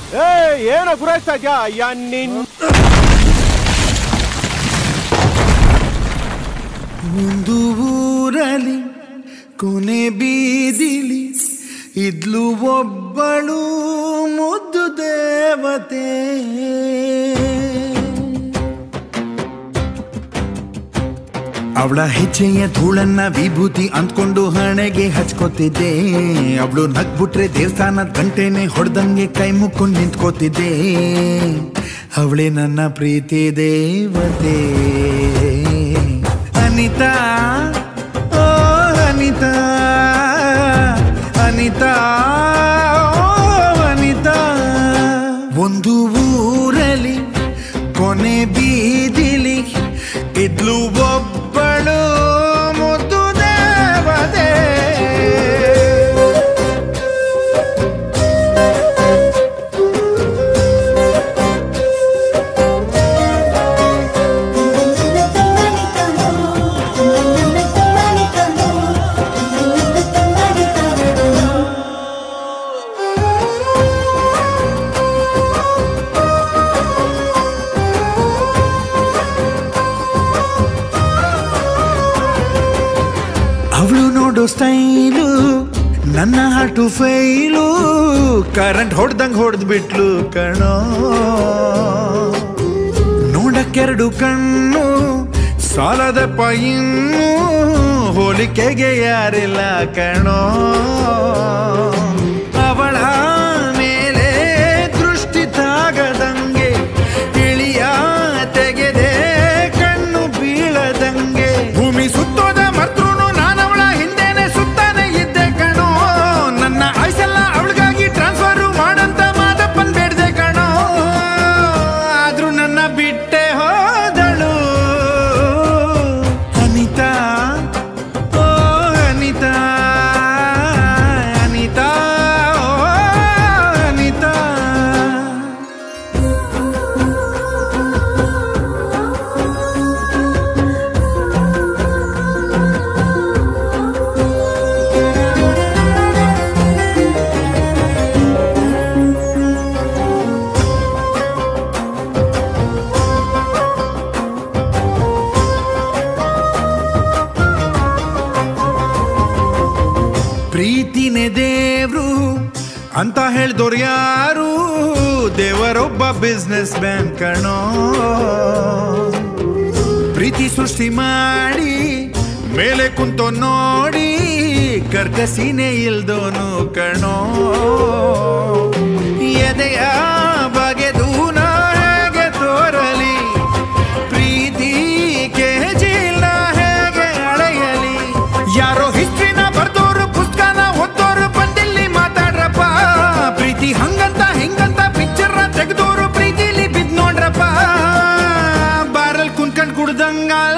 ಏ ಏನ ಗುರಾಯಿಸ್ತಾ ಇದ್ಯಾ ಅಯ್ಯ ನಿನ್ ಒಂದು ಊರಲಿ ಕೊನೆ ಬೀದಿಲಿ ಇದ್ಲು ಒಬ್ಬಳು ಮುದ್ದು ದೇವತೆ ಅವಳ ಹೆಜ್ಜೆಯ ಧೂಳನ್ನ ವಿಭೂತಿ ಅಂದ್ಕೊಂಡು ಹಣೆಗೆ ಹಚ್ಕೋತಿದ್ದೆ ಅವಳು ನಗ್ಬಿಟ್ರೆ ದೇವಸ್ಥಾನದ ಗಂಟೆನೆ ಹೊಡೆದಂಗೆ ಕೈ ಮುಕ್ಕೊಂಡು ನಿಂತ್ಕೋತಿದ್ದೆ ಅವಳೇ ನನ್ನ ಪ್ರೀತಿ ದೇವತೆ ಅನಿತಾ ಓ ಅನಿತಾ ಅನಿತಾ ಓ ಅನಿತಾ ಒಂದು ಊರಲಿ ಕೊನೆ ಬೀದಿಲಿ ಇದ್ಲು ಒಬ್ಬಳು ಮುದ್ದು ದೇವತೆ ಅವಳು ನೋಡೋ ಸ್ಟೈಲು ನನ್ನ ಹಾಟು ಫೈಲು ಕರೆಂಟ್ ಹೊಡ್ದಂಗ್ ಹೊಡೆದ್ ಬಿಟ್ಲು ಕಣೋ ನೋಡಕ್ಕೆರಡು ಕಣ್ಣು ಸಾಲದಪ್ಪ ಇನ್ನು ಹೋಲಿಕೆಗೆ ಯಾರಿಲ್ಲ ಕಣೋ ಅವಳ ಮೇಲೆ ದೃಷ್ಟಿ ತಾಗದಂಗೆ ಇಳಿಯ ತೆಗೆದೆ ಕಣ್ಣು ಬೀಳದಂಗೆ ಭೂಮಿ ಸುತ್ತೋದ ಮರ್ತೃನು ನಾನವಳ ಹಿಂದೆನೆ ಸುತ್ತಾನೆ ಇದ್ದೆ ಕಣೋ ನನ್ನ ಆಯ್ಸೆಲ್ಲ ಅವಳಿಗಾಗಿ ಟ್ರಾನ್ಸ್ಫರ್ ಮಾಡಂತ ಮಾದಪ್ಪನ್ ಬೇಡ್ದೆ ಕಣೋ ಆದ್ರೂ ನನ್ನ ಬಿಟ್ಟೆ ಹೋದಳು ಅನಿತಾ ಓ ಅನಿತಾ ಅನಿತಾ ಓ ಅನಿತಾ ಪ್ರೀತಿನೇ ದೇವ್ರು ಅಂತ ಹೇಳ್ದೋರ್ ಯಾರು ದೇವರೊಬ್ಬ ಬಿಸ್ನೆಸ್ ಮ್ಯಾನ್ ಕಣೋ ಪ್ರೀತಿ ಸೃಷ್ಟಿ ಮಾಡಿ ಮೇಲೆ ಕುಂತೋ ನೋಡಿ ಕರ್ಕಸಿನೇ ಇಲ್ದೋನು ಕಣೋ ಎದೆಯ ಬಗೆದು ನಾ ಹೇಗೆ ತೋರಲಿ ಪ್ರೀತಿ ಕೆಜಿಲ್ಲ ಹೇಗೆ ಅಳೆಯಲಿ ಯಾರೋ ಹಿಸ್ಟ್ರಿನ ಬರ್ದೋರು ಪುಸ್ತಕನ ಓದೋರು ಬಂದಿಲ್ಲಿ ಮಾತಾಡ್ರಪ್ಪ ಪ್ರೀತಿ ಹಂಗಂತ ಹಿಂಗಂತ ಪಿಕ್ಚರ್ನ ತೆಗೆದೋರು ಪ್ರೀತಿಲಿ ಬಿದ್ ನೋಡ್ರಪ್ಪ ಬಾರಲ್ ಕುಂತ್ಕೊಂಡ್ ಕುಡ್ದಂಗ